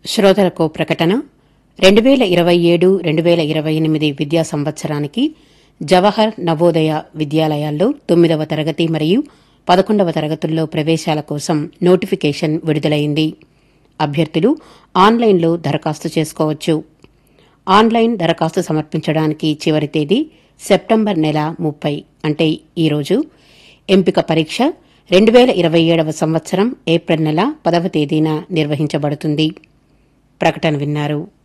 శ్రోతలకు ప్రకటన రెండు వేల ఇరవై ఏడు రెండు వేల ఇరవై ఎనిమిది విద్యా సంవత్సరానికి జవహర్ నవోదయ విద్యాలయాల్లో తొమ్మిదవ తరగతి మరియు పదకొండవ తరగతుల్లో ప్రవేశాల కోసం నోటిఫికేషన్ విడుదలైంది అభ్యర్థులు ఆన్లైన్లో దరఖాస్తు చేసుకోవచ్చు ఆన్లైన్ దరఖాస్తు సమర్పించడానికి చివరి తేదీ సెప్టెంబర్ నెల ముప్పై అంటే ఈరోజు ఎంపిక పరీక్ష రెండు వేల ఇరవై ఏడవ సంవత్సరం ఏప్రిల్ నెల పదవ తేదీన నిర్వహించబడుతుంది ప్రకటన విన్నారు